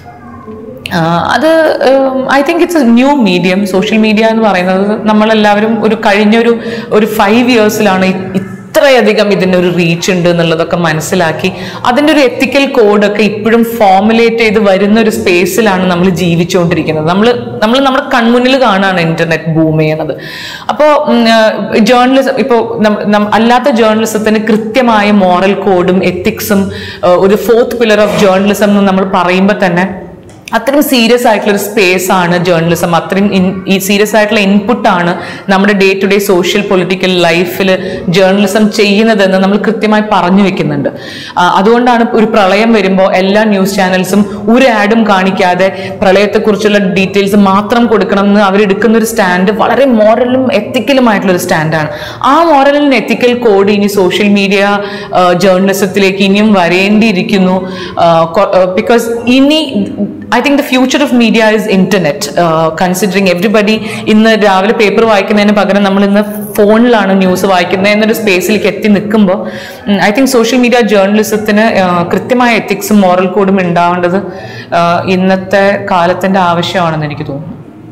ആഹ് അത് I think it's a new medium social media എന്ന് പറയുന്നത് നമ്മളെല്ലാവരും ഒരു കഴിഞ്ഞൊരു ഒരു ഫൈവ് ഇയേഴ്സിലാണ് ഇത്രയധികം ഇതിനൊരു റീച്ച് ഉണ്ട് എന്നുള്ളതൊക്കെ മനസ്സിലാക്കി അതിൻ്റെ ഒരു എത്തിക്കൽ കോഡൊക്കെ ഇപ്പോഴും ഫോമുലേറ്റ് ചെയ്ത് വരുന്ന ഒരു സ്പേസിലാണ് നമ്മൾ ജീവിച്ചുകൊണ്ടിരിക്കുന്നത് നമ്മൾ നമ്മൾ നമ്മുടെ കൺമുന്നിൽ കാണാണ് ഇന്റർനെറ്റ് ബൂം ചെയ്യുന്നത് അപ്പോൾ ജേർണലിസം ഇപ്പോൾ അല്ലാത്ത ജേർണലിസത്തിന് കൃത്യമായ മോറൽ കോഡും എത്തിക്സും ഒരു ഫോർത്ത് പില്ലർ ഓഫ് ജേർണലിസം എന്ന് നമ്മൾ പറയുമ്പോൾ തന്നെ അത്രയും സീരിയസ് ആയിട്ടുള്ള ഒരു സ്പേസ് ആണ് ജേർണലിസം അത്രയും ഇൻ- ഈ സീരിയസ് ആയിട്ടുള്ള ഇൻപുട്ട് ആണ് നമ്മുടെ day to day social political ലൈഫിൽ ജേർണലിസം ചെയ്യുന്നതെന്ന് നമ്മൾ കൃത്യമായി പറഞ്ഞു വെക്കുന്നുണ്ട് ആ, അതുകൊണ്ടാണ് ഒരു പ്രളയം വരുമ്പോൾ എല്ലാ ന്യൂസ് ചാനൽസും ഒരു ആഡും കാണിക്കാതെ പ്രളയത്തെക്കുറിച്ചുള്ള ഡീറ്റെയിൽസ് മാത്രം കൊടുക്കണം എന്ന് അവരെടുക്കുന്ന ഒരു സ്റ്റാൻഡ് വളരെ മോറലും എത്തിക്കലുമായിട്ടുള്ള ഒരു സ്റ്റാൻഡാണ് ആ മോറലും എത്തിക്കൽ കോഡ് ഇനി സോഷ്യൽ മീഡിയ ജേർണലിസത്തിലേക്ക് ഇനിയും വരേണ്ടിയിരിക്കുന്നു ബിക്കോസ് ഇനി I think the future of media is internet considering everybody ഇന്ന് രാവിലെ പേപ്പർ വായിക്കുന്നതിന് പകരം നമ്മൾ ഇന്ന് ഫോണിലാണ് ന്യൂസ് വായിക്കുന്നത് എന്നൊരു സ്പേസിലേക്ക് എത്തി നിൽക്കുമ്പോൾ ഐ തിങ്ക് സോഷ്യൽ മീഡിയ ജേർണലിസത്തിന് കൃത്യമായ എത്തിക്സും മോറൽ കോഡും ഉണ്ടാവേണ്ടത് ആ, ഇന്നത്തെ കാലത്തിന്റെ ആവശ്യമാണെന്ന് എനിക്ക് തോന്നുന്നു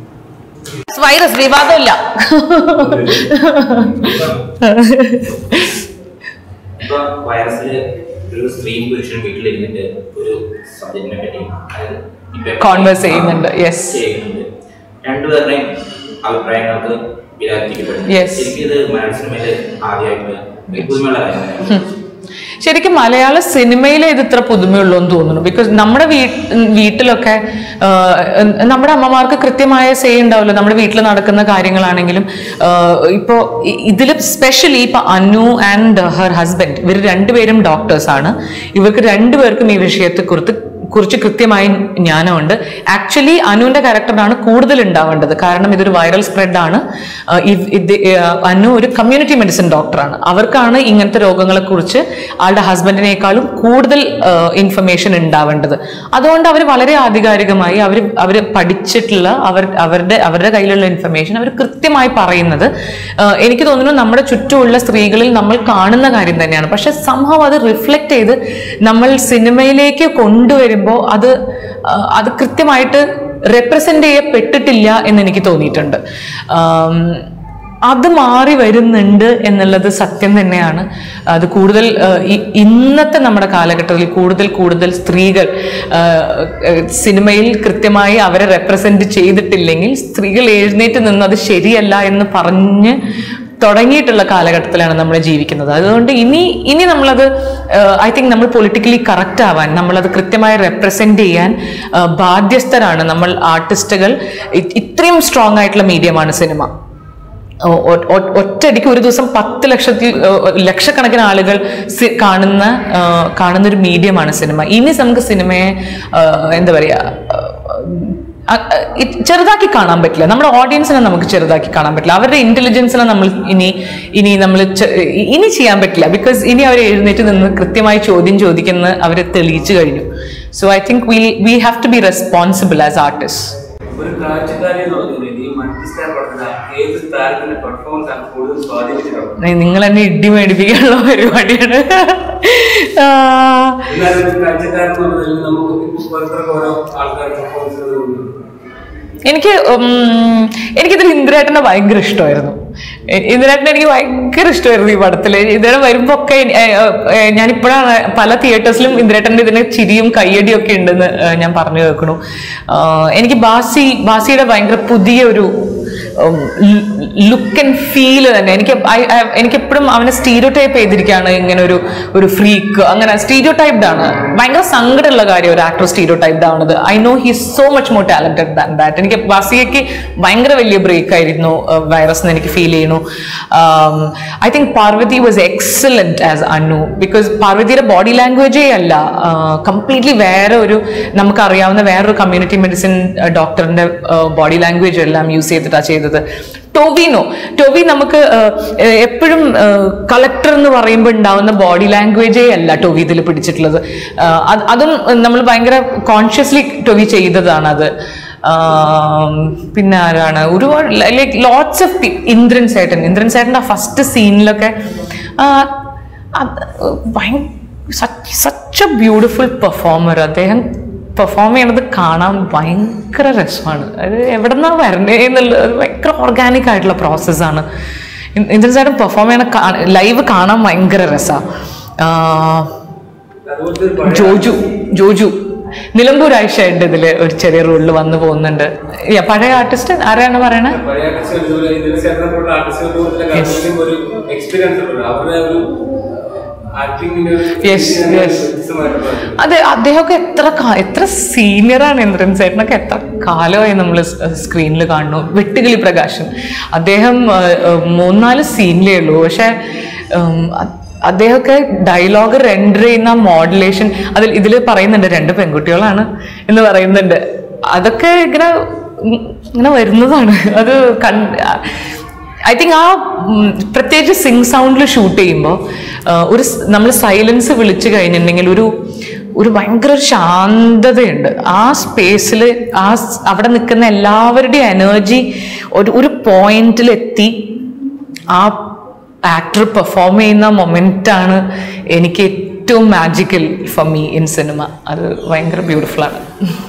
വൈറസ് വിവാദമില്ല ഇപ്പൊ വൈറസില് ഒരു സ്ത്രീയും പുരുഷനും വീട്ടിലിരുന്നിട്ട് ഒരു സബ്ജക്റ്റിനെ പറ്റി അതായത് ഇപ്പൊ Converse ചെയ്യുന്നുണ്ട്, yes. ചെയ്യുന്നുണ്ട് രണ്ടുപേരുടെയും അഭിപ്രായങ്ങൾക്ക് വിരാജിക്കപ്പെടുന്നു Yes. എനിക്കിത് മലയാള സിനിമയില് ആദ്യമായിട്ട് ഒരു പുതുമയുള്ള കാര്യമാണ് ശരിക്കും മലയാള സിനിമയിലെ ഇത് ഇത്ര പുതുമയുള്ളൂ എന്ന് തോന്നുന്നു ബിക്കോസ് നമ്മുടെ വീ വീട്ടിലൊക്കെ ആ, നമ്മുടെ അമ്മമാർക്ക് കൃത്യമായ സേ ഉണ്ടാവല്ലോ നമ്മുടെ വീട്ടിൽ നടക്കുന്ന കാര്യങ്ങളാണെങ്കിലും ഇപ്പോൾ ഇതിൽ സ്പെഷ്യലി ഇപ്പൊ അനു ആൻഡ് ഹർ ഹസ്ബൻഡ് ഇവർ രണ്ടുപേരും ഡോക്ടേഴ്സ് ആണ് ഇവർക്ക് രണ്ടുപേർക്കും ഈ വിഷയത്തെക്കുറിച്ച് കുറിച്ച് കൃത്യമായി ജ്ഞാനമുണ്ട് ആക്ച്വലി അനുവിന്റെ ക്യാരക്ടറാണ് കൂടുതൽ ഉണ്ടാവേണ്ടത് കാരണം ഇതൊരു വൈറൽ സ്പ്രെഡ് ആണ് ആഹ് ഇത് ഇത് ആഹ് അനു ഒരു കമ്മ്യൂണിറ്റി മെഡിസിൻ ഡോക്ടറാണ് അവർക്കാണ് ഇങ്ങനത്തെ രോഗങ്ങളെ കുറിച്ച് ആളുടെ ഹസ്ബൻഡിനേക്കാളും കൂടുതൽ ഇൻഫർമേഷൻ ഉണ്ടാവേണ്ടത് അതുകൊണ്ട് അവർ വളരെ ആധികാരികമായി അവർ അവർ പഠിച്ചിട്ടുള്ള അവർ അവരുടെ അവരുടെ കയ്യിലുള്ള ഇൻഫർമേഷൻ അവർ കൃത്യമായി പറയുന്നത് ആഹ് എനിക്ക് തോന്നുന്നു നമ്മുടെ ചുറ്റുമുള്ള സ്ത്രീകളിൽ നമ്മൾ കാണുന്ന കാര്യം തന്നെയാണ് പക്ഷെ സംഭവം അത് റിഫ്ലക്റ്റ് ചെയ്ത് നമ്മൾ സിനിമയിലേക്ക് കൊണ്ടുവരുമ്പോൾ അത് ആഹ് അത് കൃത്യമായിട്ട് റെപ്രസെന്റ് ചെയ്യപ്പെട്ടിട്ടില്ല എന്ന് എനിക്ക് തോന്നിയിട്ടുണ്ട് ആം, അത് മാറി വരുന്നുണ്ട് എന്നുള്ളത് സത്യം തന്നെയാണ് അത് കൂടുതൽ ആഹ്, ഇ- ഇന്നത്തെ നമ്മുടെ കാലഘട്ടത്തിൽ കൂടുതൽ കൂടുതൽ സ്ത്രീകൾ ആഹ്, ആഹ്, സിനിമയിൽ കൃത്യമായി അവരെ റെപ്രസെന്റ് ചെയ്തിട്ടില്ലെങ്കിൽ സ്ത്രീകൾ എഴുന്നേറ്റ് നിന്ന് അത് ശരിയല്ല എന്ന് പറഞ്ഞ് തുടങ്ങിയിട്ടുള്ള കാലഘട്ടത്തിലാണ് നമ്മൾ ജീവിക്കുന്നത് അതുകൊണ്ട് ഇനി ഇനി നമ്മളത് ഐ തിങ്ക് നമ്മൾ പൊളിറ്റിക്കലി കറക്റ്റ് ആവാൻ നമ്മളത് കൃത്യമായി റെപ്രസെന്റ് ചെയ്യാൻ ആ, ബാധ്യസ്ഥരാണ് നമ്മൾ ആർട്ടിസ്റ്റുകൾ ഇ- ഇത്രയും സ്ട്രോങ് ആയിട്ടുള്ള മീഡിയമാണ് സിനിമ ഒ- ഒ- ഒ- ഒറ്റയടിക്ക് ഒരു ദിവസം പത്ത് ലക്ഷത്തിൽ ഏ, ലക്ഷക്കണക്കിന് ആളുകൾ സി- കാണുന്ന ആ, കാണുന്ന ഒരു മീഡിയമാണ് സിനിമ ഇനി നമുക്ക് സിനിമയെ ആ, എന്താ പറയാ ആ, ആ, ഇത് ചെറുതാക്കി കാണാൻ പറ്റില്ല നമ്മുടെ ഓഡിയൻസിനെ നമുക്ക് ചെറുതാക്കി കാണാൻ പറ്റില്ല അവരുടെ ഇന്റലിജൻസിനെ നമ്മൾ ഇനി ഇനി നമ്മൾ ഇനി ചെയ്യാൻ പറ്റില്ല ബിക്കോസ് ഇനി അവർ എഴുന്നേറ്റ് നിന്ന് കൃത്യമായി ചോദ്യം ചോദിക്കുന്ന അവർ തെളിയിച്ചു കഴിഞ്ഞു so I think we we have to be responsible as artist ഒരു കാഴ്ചക്കാരി എന്നുള്ള നിലയിൽ ഈ മൾട്ടി സ്റ്റാർ പടത്തിൽ ഏത് താരത്തിന്റെ പെർഫോമൻസ് ആണ് കൂടുതൽ സ്വാധീനിച്ചിട്ടുള്ളത് നിങ്ങൾ എന്നെ ഇടി മേടിപ്പിക്കാനുള്ള പരിപാടിയാണ് ആ, എന്നാലും ഒരു കാഴ്ചക്കാരൻ എന്നുള്ളതിൽ നമുക്ക് ഇപ്പോൾ ഓരോരുത്തർക്ക് ഓരോ ആൾക്കാർ പെർഫോമൻസ് എനിക്ക് ഉം, എനിക്കിതിൽ ഇന്ദ്രേട്ടനെ ഭയങ്കര ഇഷ്ടമായിരുന്നു ഇ- ഇന്ദ്രേട്ടനെ എനിക്ക് ഭയങ്കര ഇഷ്ടമായിരുന്നു ഈ പടത്തില് ഇന്ദ്രേട്ടൻ വരുമ്പോ ഒക്കെ ഞാൻ ഇപ്പോഴാണ് പല തിയേറ്റേഴ്സിലും ഇന്ദ്രേട്ടന്റെ ഇതിന് ചിരിയും കയ്യടിയും ഒക്കെ ഉണ്ടെന്ന് ഏ, ഞാൻ പറഞ്ഞു കേൾക്കണു ആ, എനിക്ക് ബാസി ബാസിയുടെ ഭയങ്കര പുതിയ ഒരു ലുക്ക് ആൻഡ് ഫീൽ തന്നെ എനിക്ക് I- I- എനിക്ക് എപ്പോഴും അവനെ സ്റ്റീരിയോ ടൈപ്പ് ചെയ്തിരിക്കുകയാണ് ഇങ്ങനെ ഒരു ഒരു ഫ്രീക്ക് അങ്ങനെ സ്റ്റീരിയോ ടൈപ്ഡ് ആണ് ഭയങ്കര സങ്കടമുള്ള കാര്യം ഒരു ആക്ടർ സ്റ്റീരിയോ ടൈപ്ഡ് ആവുന്നത് I know he so much more talented than that എനിക്ക് ബാസിയയ്ക്ക് ഭയങ്കര വലിയ ബ്രേക്ക് ആയിരുന്നു വൈറസ് എന്ന് എനിക്ക് ഫീൽ ചെയ്യുന്നു I think Parvathy was excellent as Annu because പാർവതിയുടെ ബോഡി ലാംഗ്വേജേ അല്ല കംപ്ലീറ്റ്ലി വേറെ ഒരു നമുക്കറിയാവുന്ന വേറൊരു കമ്മ്യൂണിറ്റി മെഡിസിൻ ഡോക്ടറിന്റെ ബോഡി ലാംഗ്വേജ് എല്ലാം യൂസ് ചെയ്തിട്ടാണ് ചെയ്തത് ടോവിനോ ടോവി നമുക്ക് എപ്പോഴും കളക്ടർ എന്ന് പറയുമ്പോൾ ഉണ്ടാവുന്ന ബോഡി ലാംഗ്വേജേ അല്ല ടോവി ഇതിൽ പിടിച്ചിട്ടുള്ളത് ആ, അത് അതും നമ്മൾ ഭയങ്കര കോൺഷ്യസ്ലി ടോവി ചെയ്തതാണ് അത് ആം, പിന്നെ ആരാണ് ഒരുപാട് ലൈക്ക് ലോട്ട്സ് ഓഫ് ഇന്ദ്രൻ സേട്ടൻ ഇന്ദ്രൻ സേട്ടൻ്റെ ഫസ്റ്റ് സീനിലൊക്കെ സച്ച് എ ബ്യൂട്ടിഫുൾ പെർഫോമർ അദ്ദേഹം പെർഫോം ചെയ്യണത് കാണാൻ ഭയങ്കര രസമാണ് അത് എവിടെ നിന്നാണ് വരണേ എന്നുള്ളത് അത് ഭയങ്കര ഓർഗാനിക് ആയിട്ടുള്ള പ്രോസസ്സാണ് ഇന്ദ്രൻ ചേട്ടൻ പെർഫോം ചെയ്യണ ലൈവ് കാണാൻ ഭയങ്കര രസമാണ് അതുപോലത്തെ ഒരു പഴയ ജോജു ജോജു നിലമ്പൂർ ആയിഷ ഉണ്ട് ഇതില് ഒരു ചെറിയ റോളിൽ വന്നു പോകുന്നുണ്ട് Yeah, പഴയ ആർട്ടിസ്റ്റ് ആരാണ് പറയണേ പഴയ ആർട്ടിസ്റ്റുകൾ ഇതുപോലെ ഇതിന് ചേർന്ന പോലുള്ള ആർട്ടിസ്റ്റുകൾ കൂടുതൽ കാര്യത്തിലും ഒരു എക്സ്പീരിയൻസ് ഉണ്ട് അവരുടെ ഒരു ആക്ടിങ്ങിന്റെ ഒരു Yes, രീതി തന്നെ yes. വ്യത്യസ്തമായിട്ടുള്ള അതെ അദ്ദേഹമൊക്കെ എത്ര കാ- എത്ര സീനിയറാണ് ഇന്ദ്രൻ ചേട്ടനൊക്കെ എത്ര കാലമായി നമ്മൾ സ്ക്രീനിൽ കാണുന്നു വെട്ടുകിളി പ്രകാശൻ അദ്ദേഹം ആ, ആ, മൂന്നാല് സീനിലേ ഉള്ളൂ പക്ഷെ ഉം, അ- അദ്ദേഹമൊക്കെ ഡയലോഗ് റെൻഡർ ചെയ്യുന്ന മോഡുലേഷൻ അതിൽ ഇതിൽ പറയുന്നുണ്ട് രണ്ട് പെൺകുട്ടികളാണ് എന്ന് പറയുന്നുണ്ട് അതൊക്കെ ഇങ്ങനെ ഉം, ഇങ്ങനെ വരുന്നതാണ് അത് കണ്ട് ഐ തിങ്ക് ആ ഉം, പ്രത്യേകിച്ച് സിങ് സൗണ്ടിൽ ഷൂട്ട് ചെയ്യുമ്പോൾ ഒരു നമ്മൾ സൈലൻസ് വിളിച്ചു കഴിഞ്ഞിട്ടുണ്ടെങ്കിൽ ഒരു ഒരു ഭയങ്കര ഒരു ശാന്തതയുണ്ട് ആ സ്പേസിൽ ആ സ് അവിടെ നിൽക്കുന്ന എല്ലാവരുടെയും എനർജി ഒരു ഒരു പോയിന്റിലെത്തി ആ ആക്ടർ പെർഫോം ചെയ്യുന്ന മൊമെൻ്റാണ് എനിക്ക് ഏറ്റവും magical for me in cinema അത് ഭയങ്കര ബ്യൂട്ടിഫുൾ ആണ്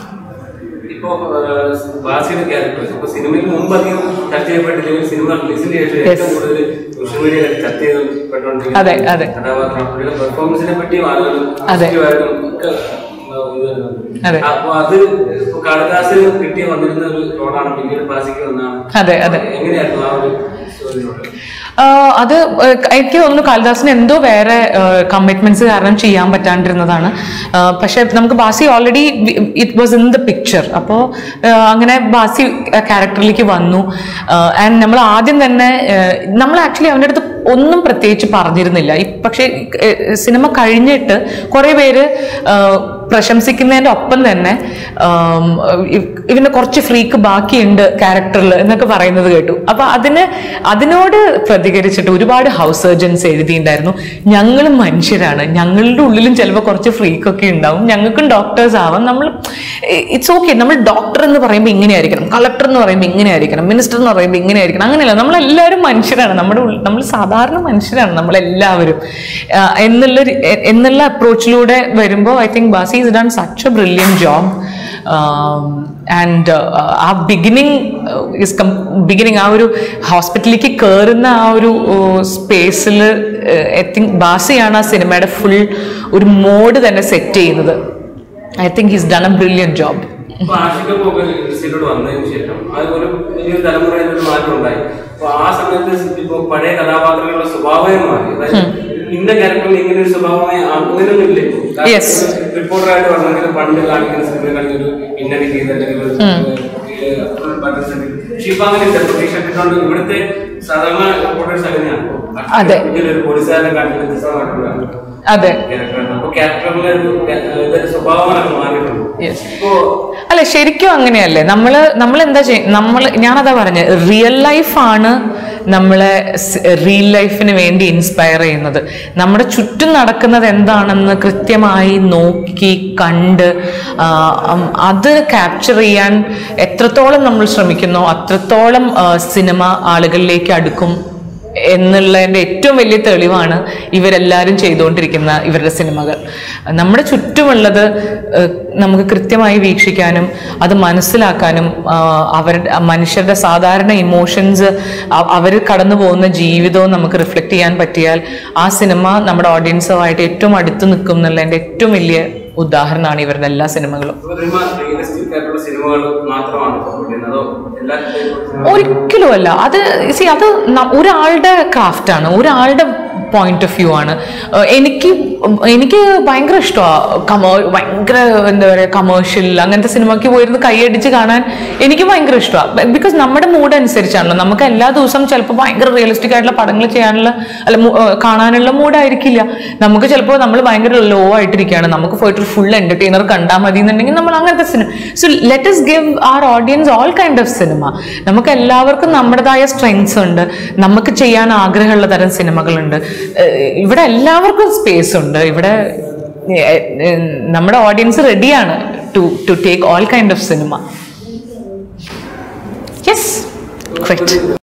ഇപ്പോ ബാസിയുടെ ക്യാരക്ടേഴ്സ് ഇപ്പൊ സിനിമയ്ക്ക് മുമ്പ് അധികം ചർച്ച ചെയ്യപ്പെട്ടില്ലെങ്കിൽ സിനിമ റിലീസിന് ശേഷം Yes. ഏറ്റവും കൂടുതൽ സോഷ്യൽ മീഡിയയിൽ ചർച്ച ചെയ്യപ്പെട്ടുകൊണ്ടിരിക്കുന്ന അതെ, അതെ. കഥാപാത്രം പുള്ളിയുടെ പെർഫോമൻസിനെ പറ്റിയും ആളുകൾ അതെ. positive ആയിട്ടും ഒക്കെ ആ, ഇത് വരുന്നുണ്ട്. അതെ. അപ്പൊ അത് ഇപ്പൊ കാളിദാസിന് കിട്ടിയ വന്നിരുന്ന ഒരു റോളാണ് പിന്നീട് ബാസിക്ക് വന്നാണ് അതെ അതെ എങ്ങനെയായിരുന്നു ആ ഒരു സ്റ്റോറിയോട് ആഹ് അത് ഏഹ് എനിക്ക് തോന്നുന്നു കാളിദാസിന് എന്തോ വേറെ കമ്മിറ്റ്മെന്റ്സ് കാരണം ചെയ്യാൻ പറ്റാണ്ടിരുന്നതാണ് ആഹ് പക്ഷെ നമുക്ക് Bhasi already it was in the picture അപ്പോൾ അങ്ങനെ ബാസി ക്യാരക്ടറിലേക്ക് വന്നു ആൻഡ് നമ്മൾ ആദ്യം തന്നെ ആഹ് നമ്മൾ ആക്ച്വലി അവൻ്റെ അടുത്ത് ഒന്നും പ്രത്യേകിച്ച് പറഞ്ഞിരുന്നില്ല ഈ പക്ഷേ സിനിമ കഴിഞ്ഞിട്ട് കുറേ പേര് ആഹ് പ്രശംസിക്കുന്നതിൻ്റെ ഒപ്പം തന്നെ ആം, ഇ- ഇവന് കുറച്ച് ഫ്രീക്ക് ബാക്കിയുണ്ട് ക്യാരക്ടറിൽ എന്നൊക്കെ പറയുന്നത് കേട്ടു അപ്പൊ അതിന് അതിനോട് പ്രതികരിച്ചിട്ട് ഒരുപാട് ഹൗസ് സർജൻസ് എഴുതിയിട്ടുണ്ടായിരുന്നു ഞങ്ങൾ മനുഷ്യരാണ് ഞങ്ങളുടെ ഉള്ളിലും ചിലപ്പോൾ കുറച്ച് ഫ്രീക്കൊക്കെ ഉണ്ടാവും ഞങ്ങൾക്കും ഡോക്ടേഴ്സ് ആവാം നമ്മൾ ഇറ്റ്സ് ഓക്കെ നമ്മൾ ഡോക്ടർ എന്ന് പറയുമ്പോൾ ഇങ്ങനെ ആയിരിക്കണം കളക്ടർ എന്ന് പറയുമ്പോൾ ഇങ്ങനെ ആയിരിക്കണം മിനിസ്റ്റർ എന്ന് പറയുമ്പോൾ ഇങ്ങനെ ആയിരിക്കണം അങ്ങനെയല്ല നമ്മളെല്ലാവരും മനുഷ്യരാണ് നമ്മുടെ ഉള്ളിൽ നമ്മൾ സാധാരണ മനുഷ്യരാണ് നമ്മളെല്ലാവരും ആ, എന്നുള്ള ഒരു- എ- എന്നുള്ള അപ്രോച്ചിലൂടെ വരുമ്പോൾ I think Bhasi is done such a brilliant job and ആ ബിഗിനിങ് ഇസ് കം ബിഗിനിങ് ആ ഒരു ഹോസ്പിറ്റലിലേക്ക് കയറുന്ന ആ ഒരു സ്പേസിൽ ഐ തിങ്ക് ബാസിയാണ് ആ സിനിമയുടെ ഫുൾ ഒരു മോഡ് തന്നെ സെറ്റ് ചെയ്യുന്നത് I think he's done a brilliant job ഇപ്പൊ ആഷിക്കൊക്കെ ഇൻഡസ്ട്രിയിലോട്ട് വന്നതിന് ശേഷം അത് ഒരു വലിയൊരു തലമുറയിൽ ഒരു മാറ്റം ഉണ്ടായി അപ്പൊ ആ സമയത്ത് ഇപ്പൊ പഴയ കഥാപാത്രങ്ങളുടെ സ്വഭാവമേ മാറി അതായത് ഇന്ന ക്യാരക്ടറിൽ ഇങ്ങനെ ഒരു സ്വഭാവമേ അങ്ങനെയൊന്നും ഇല്ലേ Yes. റിപ്പോർട്ടറായിട്ട് വന്നെങ്കിൽ പണ്ട് കാണിക്കുന്ന സിനിമ കാണിക്കുന്ന ഒരു പിന്നണി ചെയ്ത് അല്ലെങ്കിൽ ഒരു ഏഹ്, ഒരു buttons ഉണ്ട്. പക്ഷെ ഇപ്പൊ അങ്ങനെ പ്രതീക്ഷ ഇട്ടുകൊണ്ട് ഇവിടുത്തെ സാധാരണ റിപ്പോർട്ടേഴ്സ് അങ്ങനെയാണ് അതെ. പിന്നീട് ഒരു പോലീസുകാരനെ കാണിക്കുന്ന വ്യത്യസ്തമായിട്ടുള്ള അതെ ക്യാരക്ടറാണ് അപ്പൊ ക്യാരക്ടറിലെ ഒരു ഇതൊരു സ്വഭാവങ്ങളൊക്കെ മാറിയിട്ടുണ്ട് Yes. ഇപ്പോ അല്ല ശരിക്കും അങ്ങനെയല്ലേ നമ്മള് നമ്മൾ എന്താ ചെയ്യ നമ്മൾ ഞാനതാ പറഞ്ഞ റിയൽ ലൈഫാണ് നമ്മളെ റിയൽ ലൈഫിന് വേണ്ടി ഇൻസ്പയർ ചെയ്യുന്നത് നമ്മുടെ ചുറ്റും നടക്കുന്നത് എന്താണെന്ന് കൃത്യമായി നോക്കി കണ്ട് ആ, ഉം, അത് ക്യാപ്ചർ ചെയ്യാൻ എത്രത്തോളം നമ്മൾ ശ്രമിക്കുന്നോ അത്രത്തോളം ആ, സിനിമ ആളുകളിലേക്ക് അടുക്കും എന്നുള്ളതിൻ്റെ ഏറ്റവും വലിയ തെളിവാണ് ഇവരെല്ലാവരും ചെയ്തുകൊണ്ടിരിക്കുന്ന ഇവരുടെ സിനിമകൾ നമ്മുടെ ചുറ്റുമുള്ളത് ഏഹ്, നമുക്ക് കൃത്യമായി വീക്ഷിക്കാനും അത് മനസ്സിലാക്കാനും ആഹ്, അവരുടെ മനുഷ്യരുടെ സാധാരണ ഇമോഷൻസ് അവർ കടന്നു പോകുന്ന ജീവിതവും നമുക്ക് റിഫ്ലക്റ്റ് ചെയ്യാൻ പറ്റിയാൽ ആ സിനിമ നമ്മുടെ ഓഡിയൻസുമായിട്ട് ഏറ്റവും അടുത്ത് നിൽക്കും എന്നുള്ളതിൻ്റെ ഏറ്റവും വലിയ ഉദാഹരണമാണ് ഇവരുടെ എല്ലാ സിനിമകളും റിമ റിയലിസ്റ്റിക് ആയിട്ടുള്ള സിനിമകൾ മാത്രമാണ് സപ്പോർട്ട് ചെയ്യുന്നത് അതോ എല്ലാ type of സിനിമകളും ഒരിക്കലും അല്ല അത് സി അത് ന- ഒരാളുടെ ക്രാഫ്റ്റാണ് ഒരാളുടെ പോയിന്റ് ഓഫ് വ്യൂ ആണ് ഏഹ് എനിക്ക് എനിക്ക് ഭയങ്കര ഇഷ്ടമാണ് കമേ ഭയങ്കര എന്താ പറയുക കമേഴ്ഷ്യൽ അങ്ങനത്തെ സിനിമയ്ക്ക് പോയിരുന്ന് കൈയടിച്ച് കാണാൻ എനിക്ക് ഭയങ്കര ഇഷ്ടമാണ് ബിക്കോസ് നമ്മുടെ മൂഡ് അനുസരിച്ചാണല്ലോ നമുക്ക് എല്ലാ ദിവസവും ചിലപ്പോൾ ഭയങ്കര റിയലിസ്റ്റിക് ആയിട്ടുള്ള പടങ്ങൾ ചെയ്യാനുള്ള അല്ല മു- ഏഹ് കാണാനുള്ള മൂഡായിരിക്കില്ല നമുക്ക് ചിലപ്പോൾ നമ്മൾ ഭയങ്കര ലോ ആയിട്ടിരിക്കുകയാണ് നമുക്ക് പോയിട്ട് ഫുൾ എന്റർടൈനർ കണ്ടാൽ മതി എന്നുണ്ടെങ്കിൽ നമ്മൾ അങ്ങനത്തെ cinema so let us give our audience all kind of cinema നമുക്ക് എല്ലാവർക്കും നമ്മുടേതായ സ്ട്രെങ്സ് ഉണ്ട് നമുക്ക് ചെയ്യാൻ ആഗ്രഹമുള്ള തരം സിനിമകളുണ്ട് ഏഹ് ഇവിടെ എല്ലാവർക്കും സ്പേസ് ഉണ്ട് ഇവിടെ ഏഹ്, ഏഹ്, നമ്മുടെ ഓഡിയൻസ് റെഡിയാണ് to to take all kind of cinema yes ഒരു